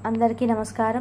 అందరికీ నమస్కారం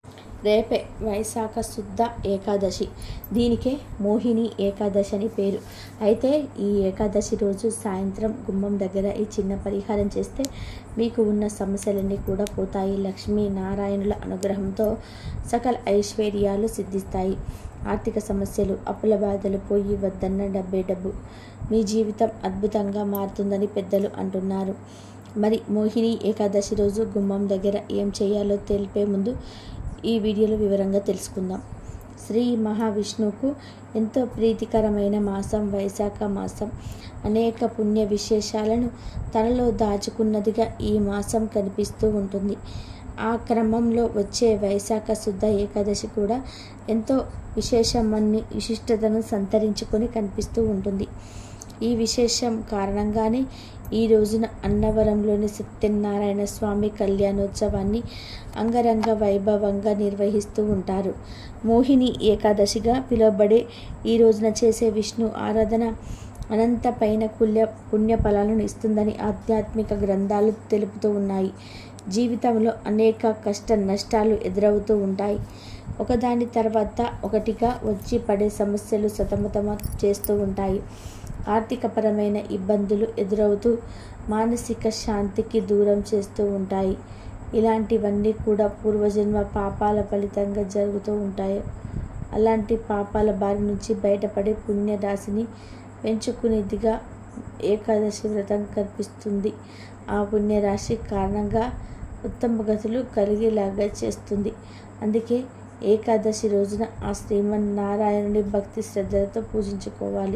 రేపే వైశాఖ శుద్ధ ఏకాదశి దీనికే మోహిని ఏకాదశి అని పేరు అయితే ఈ ఏకాదశి రోజు సాయంత్రం గుమ్మం దగ్గర ఈ చిన్న పరిహారం చేస్తే మీకు ఉన్న సమస్యలన్నీ కూడా పోతాయి లక్ష్మీ నారాయణుల అనుగ్రహంతో సకల ఐశ్వర్యాలు సిద్ధిస్తాయి ఆర్థిక సమస్యలు అప్పుల బాధలు పోయి వద్దన్న డబ్బే డబ్బు మీ జీవితం అద్భుతంగా మారుతుందని పెద్దలు అంటున్నారు మరి మోహిని ఏకాదశి రోజు గుమ్మం దగ్గర ఏం చేయాలో తెలిపే ముందు ఈ వీడియోలో వివరంగా తెలుసుకుందాం శ్రీ మహావిష్ణువుకు ఎంతో ప్రీతికరమైన మాసం వైశాఖ మాసం అనేక పుణ్య విశేషాలను తనలో దాచుకున్నదిగా ఈ మాసం కనిపిస్తూ ఉంటుంది ఆ క్రమంలో వచ్చే వైశాఖ శుద్ధ ఏకాదశి కూడా ఎంతో విశేషమన్ని విశిష్టతను సంతరించుకొని కనిపిస్తూ ఉంటుంది ఈ విశేషం కారణంగానే ఈ రోజున అన్నవరంలోని సత్యనారాయణ స్వామి కళ్యాణోత్సవాన్ని అంగరంగ వైభవంగా నిర్వహిస్తూ ఉంటారు మోహిని ఏకాదశిగా పిలువబడే ఈ రోజున చేసే విష్ణు ఆరాధన అనంత పైన కుల్య పుణ్య ఫలాలను ఇస్తుందని ఆధ్యాత్మిక గ్రంథాలు తెలుపుతూ ఉన్నాయి జీవితంలో అనేక కష్ట నష్టాలు ఎదురవుతూ ఉంటాయి ఒకదాని తర్వాత ఒకటిగా వచ్చి పడే సమస్యలు సతమతమ చేస్తూ ఉంటాయి ఆర్థికపరమైన ఇబ్బందులు ఎదురవుతూ మానసిక శాంతికి దూరం చేస్తూ ఉంటాయి ఇలాంటివన్నీ కూడా పూర్వజన్మ పాపాల ఫలితంగా జరుగుతూ ఉంటాయి అలాంటి పాపాల బారి నుంచి బయటపడే పుణ్య రాశిని పెంచుకునేదిగా ఏకాదశి వ్రతం కనిపిస్తుంది ఆ పుణ్యరాశి కారణంగా ఉత్తమ గతులు కలిగేలాగా చేస్తుంది అందుకే ఏకాదశి రోజున ఆ శ్రీమన్నారాయణుని భక్తి శ్రద్ధలతో పూజించుకోవాలి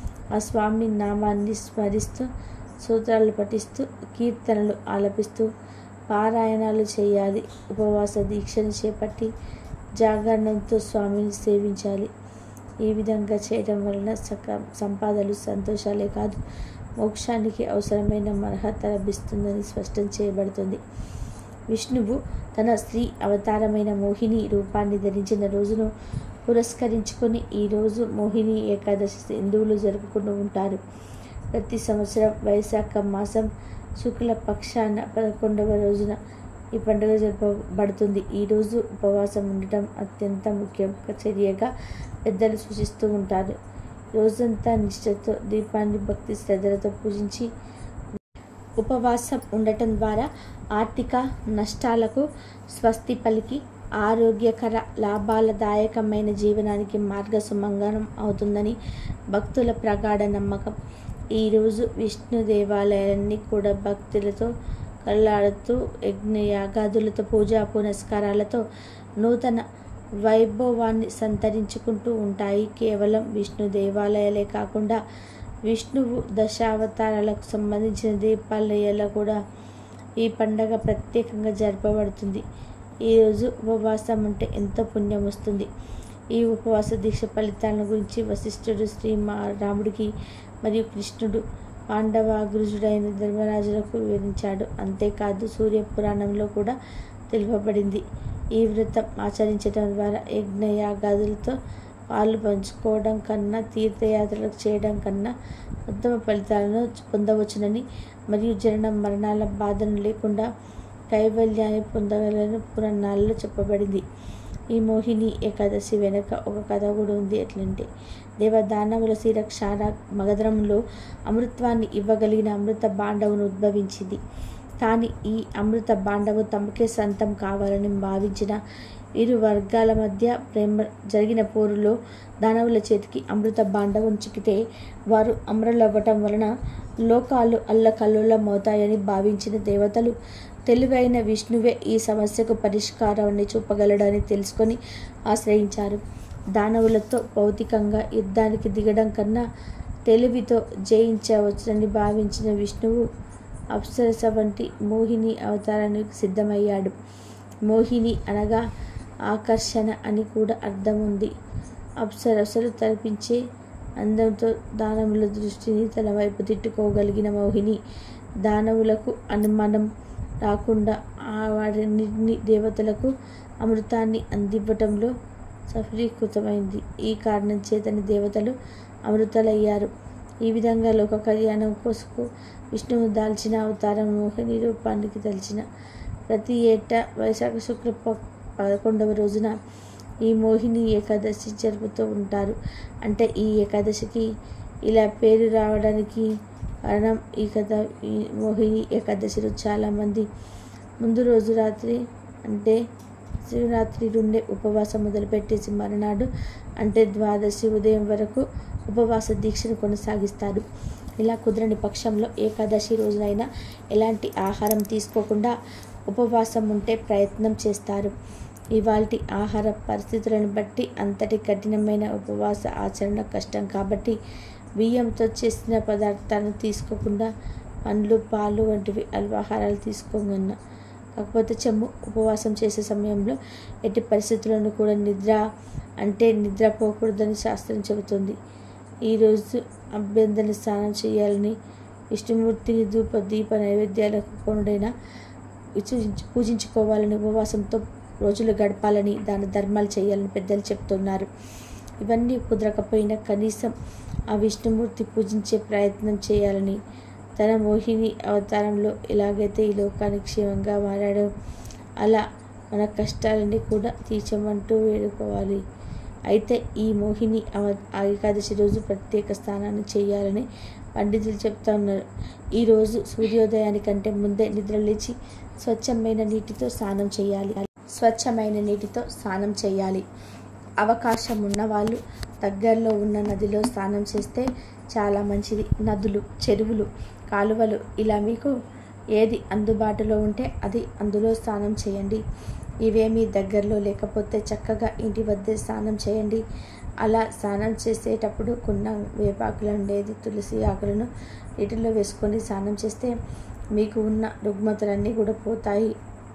ఆ స్వామి నామాన్ని స్మరిస్తూ సూత్రాలు పఠిస్తూ కీర్తనలు ఆలపిస్తూ పారాయణాలు చేయాలి ఉపవాస దీక్షను చేపట్టి జాగరణంతో స్వామిని సేవించాలి ఈ విధంగా చేయడం వలన సక సంపాదలు సంతోషాలే కాదు మోక్షానికి అవసరమైన అర్హత లభిస్తుందని స్పష్టం చేయబడుతుంది విష్ణువు తన స్త్రీ అవతారమైన మోహిని రూపాన్ని ధరించిన రోజును పురస్కరించుకొని ఈరోజు మోహిని ఏకాదశి హిందువులు జరుపుకుంటూ ఉంటారు ప్రతి సంవత్సరం వైశాఖ మాసం శుక్ల పక్షాన పదకొండవ రోజున ఈ పండుగ జరపబడుతుంది ఈరోజు ఉపవాసం ఉండటం అత్యంత ముఖ్య చర్యగా పెద్దలు సూచిస్తూ ఉంటారు రోజంతా నిష్ఠతో దీపాన్ని భక్తి శ్రద్ధలతో పూజించి ఉపవాసం ఉండటం ద్వారా ఆర్థిక నష్టాలకు స్వస్తి పలికి ఆరోగ్యకర లాభాలదాయకమైన జీవనానికి మార్గసుమంగనం అవుతుందని భక్తుల ప్రగాఢ నమ్మకం ఈరోజు విష్ణు దేవాలయాలన్నీ కూడా భక్తులతో కళ్ళాడుతూ యజ్ఞ యాగాదులతో పూజా పునస్కారాలతో నూతన వైభవాన్ని సంతరించుకుంటూ ఉంటాయి కేవలం విష్ణు దేవాలయాలే కాకుండా విష్ణువు దశావతారాలకు సంబంధించిన దీపాలయాల్లో కూడా ఈ పండగ ప్రత్యేకంగా జరపబడుతుంది ఈరోజు ఉపవాసం అంటే ఎంతో పుణ్యం వస్తుంది ఈ ఉపవాస దీక్ష ఫలితాలను గురించి వశిష్ఠుడు శ్రీ మా రాముడికి మరియు కృష్ణుడు పాండవాగ్రుజుడైన ధర్మరాజులకు వివరించాడు అంతేకాదు సూర్య పురాణంలో కూడా తెలుపబడింది ఈ వ్రతం ఆచరించడం ద్వారా యజ్ఞయాగాదులతో పాలు పంచుకోవడం కన్నా తీర్థయాత్రలకు చేయడం కన్నా ఉత్తమ ఫలితాలను పొందవచ్చునని మరియు జనన మరణాల బాధను లేకుండా కైవల్యాన్ని పొందగలని పురాణాల్లో చెప్పబడింది ఈ మోహిని ఏకాదశి వెనుక ఒక కథ కూడా ఉంది ఎట్లంటే దేవదానవుల శిరక్షార మగధరంలో అమృత్వాన్ని ఇవ్వగలిగిన అమృత బాండవును ఉద్భవించింది కానీ ఈ అమృత బాండవు తమకే సొంతం కావాలని భావించిన ఇరు వర్గాల మధ్య ప్రేమ జరిగిన పోరులో దానవుల చేతికి అమృత బాండవం చిక్కితే వారు అమరులవ్వటం వలన లోకాలు అల్లకల్లోలమవుతాయని భావించిన దేవతలు తెలివైన విష్ణువే ఈ సమస్యకు పరిష్కారాన్ని చూపగలడని తెలుసుకొని ఆశ్రయించారు దానవులతో భౌతికంగా యుద్ధానికి దిగడం కన్నా తెలివితో జయించవచ్చునని భావించిన విష్ణువు అప్సరస వంటి మోహిని అవతారానికి సిద్ధమయ్యాడు మోహిని అనగా ఆకర్షణ అని కూడా అర్థం ఉంది అప్సరసలు తలపించే అందంతో దానవుల దృష్టిని తన వైపు తిట్టుకోగలిగిన మోహిని దానవులకు అనుమానం రాకుండా ఆ వారిని దేవతలకు అమృతాన్ని అందివ్వటంలో సఫలీకృతమైంది ఈ కారణం చేతని దేవతలు అమృతలయ్యారు ఈ విధంగా లోక కళ్యాణం కోసుకు విష్ణువు దాల్చిన అవతారం మోహిని రూపానికి తలిచిన ప్రతి ఏటా వైశాఖ శుక్ల ప- పదకొండవ రోజున ఈ మోహిని ఏకాదశి జరుపుతూ ఉంటారు అంటే ఈ ఏకాదశికి ఇలా పేరు రావడానికి కారణం ఈ కథ ఈ మోహిని ఏకాదశి రోజు చాలామంది ముందు రోజు రాత్రి అంటే శివరాత్రి నుండే ఉపవాసం మొదలుపెట్టేసి మరునాడు అంటే ద్వాదశి ఉదయం వరకు ఉపవాస దీక్షను కొనసాగిస్తారు ఇలా కుదరని పక్షంలో ఏకాదశి రోజునైనా ఎలాంటి ఆహారం తీసుకోకుండా ఉపవాసం ఉంటే ప్రయత్నం చేస్తారు ఇవాల్టి ఆహార పరిస్థితులను బట్టి అంతటి కఠినమైన ఉపవాస ఆచరణ కష్టం కాబట్టి బియ్యంతో చేసిన పదార్థాలను తీసుకోకుండా పండ్లు పాలు వంటివి అల్పాహారాలు తీసుకోమన్నా కాకపోతే చెమ్ము ఉపవాసం చేసే సమయంలో ఎట్టి పరిస్థితులను కూడా నిద్ర అంటే నిద్రపోకూడదని శాస్త్రం చెబుతుంది ఈరోజు అభ్యంతర స్నానం చేయాలని విష్ణుమూర్తిని ధూప దీప నైవేద్యాలకు కొనుడైన పూజించు పూజించుకోవాలని ఉపవాసంతో రోజులు గడపాలని దాని ధర్మాలు చేయాలని పెద్దలు చెప్తున్నారు ఇవన్నీ కుదరకపోయినా కనీసం ఆ విష్ణుమూర్తి పూజించే ప్రయత్నం చేయాలని తన మోహిని అవతారంలో ఎలాగైతే ఈ లోకానికి క్షేమంగా మారాడో అలా మన కష్టాలన్నీ కూడా తీర్చమంటూ వేడుకోవాలి అయితే ఈ మోహిని అవ ఆ ఏకాదశి రోజు ప్రత్యేక స్నానాన్ని చేయాలని పండితులు చెప్తా ఉన్నారు ఈరోజు సూర్యోదయానికంటే ముందే నిద్రలేచి స్వచ్ఛమైన నీటితో స్నానం చేయాలి స్వచ్ఛమైన నీటితో స్నానం చేయాలి అవకాశం ఉన్న వాళ్ళు దగ్గరలో ఉన్న నదిలో స్నానం చేస్తే చాలా మంచిది నదులు చెరువులు కాలువలు ఇలా మీకు ఏది అందుబాటులో ఉంటే అది అందులో స్నానం చేయండి ఇవేమీ దగ్గరలో లేకపోతే చక్కగా ఇంటి వద్దే స్నానం చేయండి అలా స్నానం చేసేటప్పుడు కున్న వేపాకులు ఉండేది తులసి ఆకులను నీటిలో వేసుకొని స్నానం చేస్తే మీకు ఉన్న రుగ్మతలన్నీ కూడా పోతాయి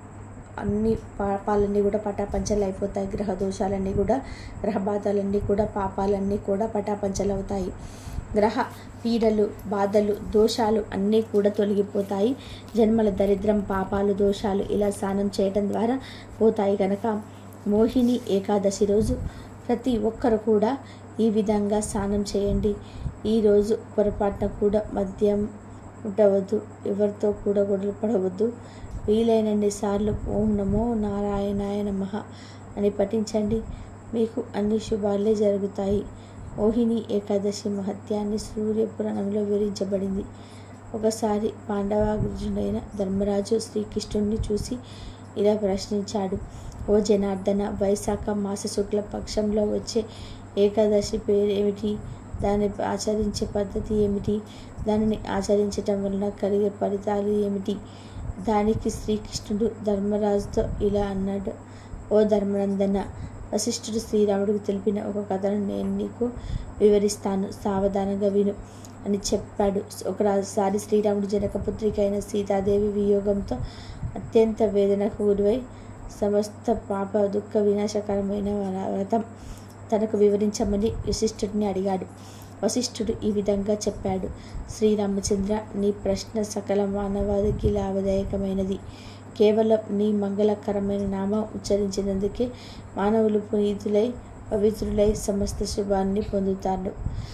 అన్ని పాపాలన్నీ కూడా పటాపంచలు అయిపోతాయి గ్రహ దోషాలన్నీ కూడా గ్రహ బాధలన్నీ కూడా పాపాలన్నీ కూడా పటాపంచలు అవుతాయి గ్రహ పీడలు బాధలు దోషాలు అన్నీ కూడా తొలగిపోతాయి జన్మల దరిద్రం పాపాలు దోషాలు ఇలా స్నానం చేయడం ద్వారా పోతాయి కనుక మోహిని ఏకాదశి రోజు ప్రతి ఒక్కరు కూడా ఈ విధంగా స్నానం చేయండి ఈరోజు పొరపాటున కూడా మద్యం ఉండవద్దు ఎవరితో కూడా గొడవలు పడవద్దు వీలైనన్ని సార్లు ఓం నమో నారాయణాయ నమః అని పఠించండి మీకు అన్ని శుభాలే జరుగుతాయి మోహిని ఏకాదశి మహత్యాన్ని సూర్యపురాణంలో వివరించబడింది ఒకసారి పాండవాగ్రజుడైన ధర్మరాజు శ్రీకృష్ణుడిని చూసి ఇలా ప్రశ్నించాడు ఓ జనార్దన వైశాఖ మాస శుక్ల పక్షంలో వచ్చే ఏకాదశి పేరు ఏమిటి దాన్ని ఆచరించే పద్ధతి ఏమిటి దానిని ఆచరించటం వలన కలిగే ఫలితాలు ఏమిటి దానికి శ్రీకృష్ణుడు ధర్మరాజుతో ఇలా అన్నాడు ఓ ధర్మనందన వశిష్ఠుడు శ్రీరాముడికి తెలిపిన ఒక కథను నేను నీకు వివరిస్తాను సావధానంగా విను అని చెప్పాడు ఒకసారి శ్రీరాముడు జనకపుత్రిక అయిన సీతాదేవి వియోగంతో అత్యంత వేదనకు గురివై సమస్త పాప దుఃఖ వినాశకరమైన వ్రతం తనకు వివరించమని వశిష్ఠుడిని అడిగాడు వశిష్ఠుడు ఈ విధంగా చెప్పాడు శ్రీరామచంద్ర నీ ప్రశ్న సకల మానవాదికి లాభదాయకమైనది కేవలం నీ మంగళకరమైన నామం ఉచ్చరించినందుకే మానవులు పునీతులై పవిత్రులై సమస్త శుభాన్ని పొందుతారు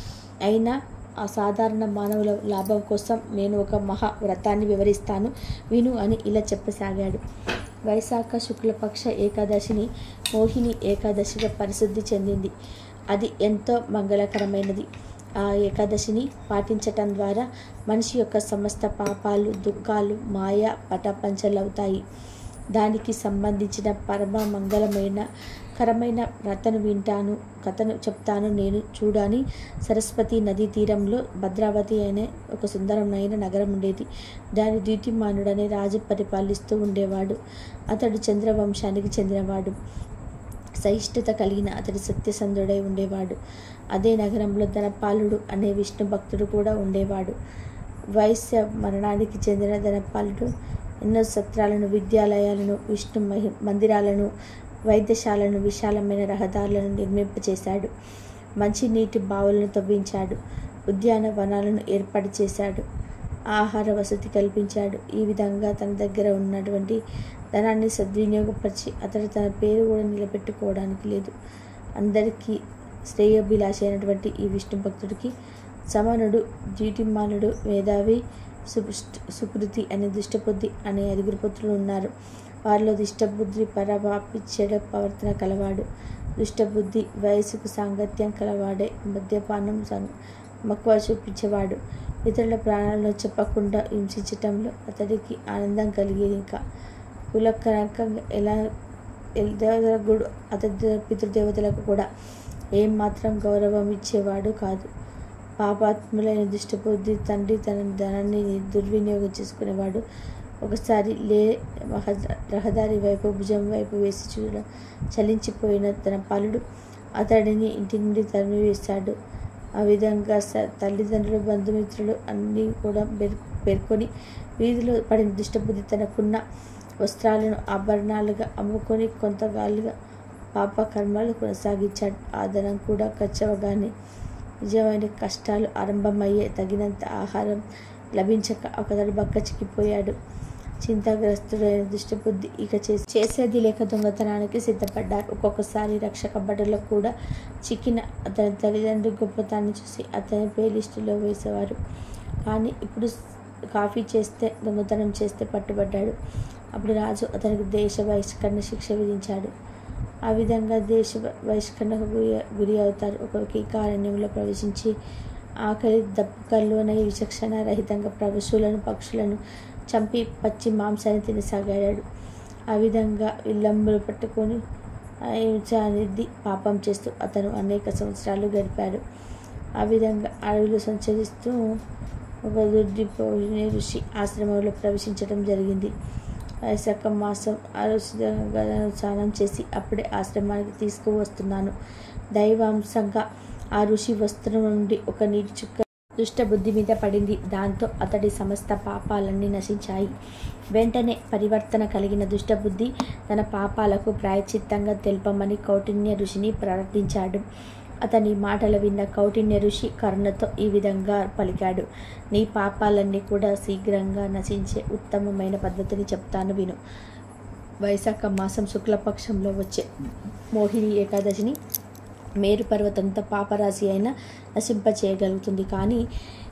అయినా ఆ సాధారణ మానవుల లాభం కోసం నేను ఒక మహా వ్రతాన్ని వివరిస్తాను విను అని ఇలా చెప్పసాగాడు వైశాఖ శుక్లపక్ష ఏకాదశిని మోహిని ఏకాదశిగా పరిశుద్ధి చెందింది అది ఎంతో మంగళకరమైనది ఆ ఏకాదశిని పాటించటం ద్వారా మనిషి యొక్క సమస్త పాపాలు దుఃఖాలు మాయ పటపంచలవుతాయి దానికి సంబంధించిన పరమ మంగళమైన కరమైన కథను వింటాను కథను చెప్తాను నేను చూడని సరస్వతి నదీ తీరంలో భద్రావతి అనే ఒక సుందరమైన నగరం ఉండేది దాని ద్వితీమానుడనే రాజు పరిపాలిస్తూ ఉండేవాడు అతడు చంద్రవంశానికి చెందినవాడు సహిష్ణుత కలిగిన అతడి సత్యసంధుడై ఉండేవాడు అదే నగరంలో ధనపాలుడు అనే విష్ణు భక్తుడు కూడా ఉండేవాడు వైశ్య మరణానికి చెందిన ధనపాలుడు ఎన్నో సత్రాలను విద్యాలయాలను విష్ణు మహి మందిరాలను వైద్యశాలను విశాలమైన రహదారులను నిర్మింపచేశాడు మంచినీటి బావులను తవ్వించాడు ఉద్యానవనాలను ఏర్పాటు చేశాడు ఆహార వసతి కల్పించాడు ఈ విధంగా తన దగ్గర ఉన్నటువంటి ధనాన్ని సద్వినియోగపరిచి అతడు తన పేరు కూడా నిలబెట్టుకోవడానికి లేదు అందరికీ శ్రేయోభిలాషి అయినటువంటి ఈ విష్ణు భక్తుడికి సమనుడు జీటిమానుడు మేధావి సుపుష్ట సుకృతి అనే దుష్టబుద్ధి అనే ఐదుగురు పుత్రులు ఉన్నారు వారిలో దుష్టబుద్ధి పరవాపి చెడ ప్రవర్తన కలవాడు దుష్టబుద్ధి వయసుకు సాంగత్యం కలవాడే మద్యపానం సం మక్కువ చూపించేవాడు ఇతరుల ప్రాణాలను చెప్పకుండా హింసించటంలో అతడికి ఆనందం కలిగేది ఇంకా కులకరంకంగా ఎలా గుడు అతడి పితృదేవతలకు కూడా ఏం మాత్రం గౌరవం ఇచ్చేవాడు కాదు పాపాత్ములైన దుష్టబుద్ధి తండ్రి తన ధనాన్ని దుర్వినియోగం చేసుకునేవాడు ఒకసారి లే రహదారి వైపు భుజం వైపు వేసి చూడ చలించిపోయిన తన పాలుడు అతడిని ఇంటి నుండి తరిమివేశాడు ఆ విధంగా స తల్లిదండ్రులు బంధుమిత్రులు అన్నీ కూడా పేర్ పేర్కొని వీధిలో పడిన దుష్టబుద్ధి తనకున్న వస్త్రాలను ఆభరణాలుగా అమ్ముకొని కొంతకాలుగా పాప కర్మాలు కొనసాగించాడు ఆ ధనం కూడా ఖర్చవగానే నిజమైన కష్టాలు ఆరంభమయ్యే తగినంత ఆహారం లభించక ఒకతడు బక్క చిక్కిపోయాడు చింతాగ్రస్తుడైన దుష్టబుద్ధి ఇక చేసి చేసేది లేక దొంగతనానికి సిద్ధపడ్డారు ఒక్కొక్కసారి రక్షక భటులకు కూడా చిక్కిన అతని తల్లిదండ్రుల గొప్పతనాన్ని చూసి అతని పే లిస్టులో వేసేవారు కానీ ఇప్పుడు కాఫీ చేస్తే దొంగతనం చేస్తే పట్టుబడ్డాడు అప్పుడు రాజు అతనికి దేశ బహిష్కరణ శిక్ష విధించాడు ఆ విధంగా దేశ బహిష్కరణకు గురి గురి అవుతారు ఒక కీకారణ్యంలో ప్రవేశించి ఆకలి దప్పుకల్లోనే విచక్షణ రహితంగా పశువులను పక్షులను చంపి పచ్చి మాంసాన్ని తినసాగాడు ఆ విధంగా విల్లంబులు పట్టుకొని అనేది పాపం చేస్తూ అతను అనేక సంవత్సరాలు గడిపాడు ఆ విధంగా అడవిలో సంచరిస్తూ ఒక దుర్దిపోయిన ఋషి ఆశ్రమంలో ప్రవేశించడం జరిగింది వైశాఖ మాసం ఆ ఋషి స్నానం చేసి అప్పుడే ఆశ్రమానికి తీసుకువస్తున్నాను దైవాంశంగా ఆ ఋషి వస్త్రం నుండి ఒక నీటి చుక్క దుష్ట బుద్ధి మీద పడింది దాంతో అతడి సమస్త పాపాలన్నీ నశించాయి వెంటనే పరివర్తన కలిగిన దుష్టబుద్ధి తన పాపాలకు ప్రాయచిత్తంగా తెలపమని కౌటిన్య ఋషిని ప్రార్థించాడు అతని మాటలు విన్న కౌటిన్య ఋషి కరుణతో ఈ విధంగా పలికాడు నీ పాపాలన్నీ కూడా శీఘ్రంగా నశించే ఉత్తమమైన పద్ధతిని చెప్తాను విను వైశాఖ మాసం శుక్లపక్షంలో వచ్చే మోహిని ఏకాదశిని మేరు పర్వతంతో పాపరాశి అయినా నశింపచేయగలుగుతుంది కానీ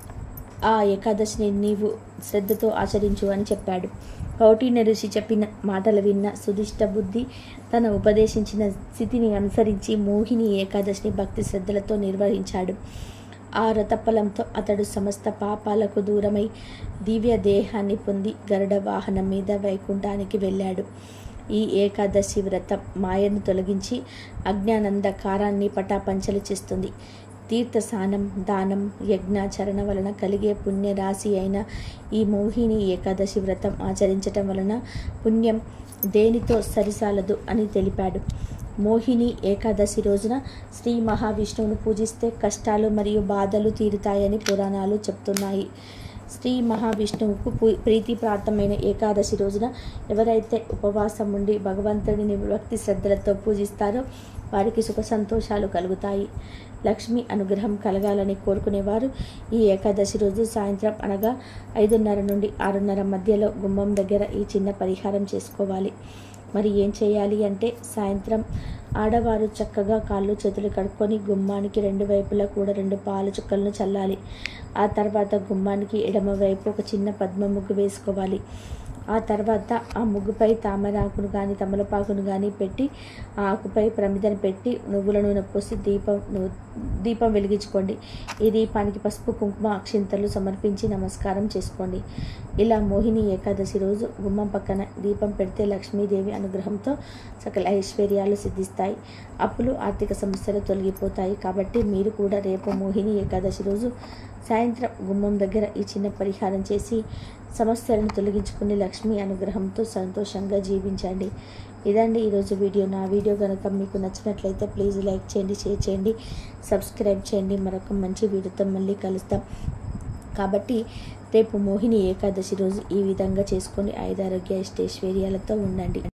ఆ ఏకాదశిని నీవు శ్రద్ధతో ఆచరించు అని చెప్పాడు కౌటిన్య ఋషి చెప్పిన మాటలు విన్న సుదిష్ట బుద్ధి తన ఉపదేశించిన స్థితిని అనుసరించి మోహిని ఏకాదశిని భక్తి శ్రద్ధలతో నిర్వహించాడు ఆ రథఫలంతో అతడు సమస్త పాపాలకు దూరమై దివ్య దేహాన్ని పొంది గరుడ వాహనం మీద వైకుంఠానికి వెళ్ళాడు ఈ ఏకాదశి వ్రతం మాయను తొలగించి అజ్ఞానందకారాన్ని పటాపంచలు చేస్తుంది తీర్థస్నానం దానం యజ్ఞాచరణ వలన కలిగే పుణ్యరాశి అయిన ఈ మోహిని ఏకాదశి వ్రతం ఆచరించటం వలన పుణ్యం దేనితో సరిసాలదు అని తెలిపాడు మోహిని ఏకాదశి రోజున శ్రీ మహావిష్ణువును పూజిస్తే కష్టాలు మరియు బాధలు తీరుతాయని పురాణాలు చెప్తున్నాయి శ్రీ మహావిష్ణువుకు ప్రీతిప్రాప్తమైన ఏకాదశి రోజున ఎవరైతే ఉపవాసం ఉండి భగవంతుడిని భక్తి శ్రద్ధలతో పూజిస్తారో వారికి సుఖ సంతోషాలు కలుగుతాయి లక్ష్మి అనుగ్రహం కలగాలని కోరుకునేవారు ఈ ఏకాదశి రోజు సాయంత్రం అనగా ఐదున్నర నుండి ఆరున్నర మధ్యలో గుమ్మం దగ్గర ఈ చిన్న పరిహారం చేసుకోవాలి మరి ఏం చేయాలి అంటే సాయంత్రం ఆడవారు చక్కగా కాళ్ళు చేతులు కడుక్కొని గుమ్మానికి రెండు వైపులా కూడా రెండు పాల చుక్కలను చల్లాలి ఆ తర్వాత గుమ్మానికి ఎడమ వైపు ఒక చిన్న పద్మ ముగ్గు వేసుకోవాలి ఆ తర్వాత ఆ ముగ్గుపై తామరాకును కానీ తమలపాకును కానీ పెట్టి ఆ ఆకుపై ప్రమిదను పెట్టి నువ్వుల నూనె పోసి దీపం దీపం వెలిగించుకోండి ఈ దీపానికి పసుపు కుంకుమ అక్షింతలు సమర్పించి నమస్కారం చేసుకోండి ఇలా మోహిని ఏకాదశి రోజు గుమ్మం పక్కన దీపం పెడితే లక్ష్మీదేవి అనుగ్రహంతో సకల ఐశ్వర్యాలు సిద్ధిస్తాయి అప్పులు ఆర్థిక సమస్యలు తొలగిపోతాయి కాబట్టి మీరు కూడా రేపు మోహిని ఏకాదశి రోజు సాయంత్రం గుమ్మం దగ్గర ఈ చిన్న పరిహారం చేసి సమస్యలను తొలగించుకుని లక్ష్మి అనుగ్రహంతో సంతోషంగా జీవించండి ఇదండి ఈరోజు వీడియో నా వీడియో కనుక మీకు నచ్చినట్లయితే ప్లీజ్ లైక్ చేయండి షేర్ చేయండి సబ్స్క్రైబ్ చేయండి మరొక మంచి వీడియోతో మళ్ళీ కలుస్తాం కాబట్టి రేపు మోహిని ఏకాదశి రోజు ఈ విధంగా చేసుకొని ఐదారోగ్య ఇష్టేశ్వర్యాలతో ఉండండి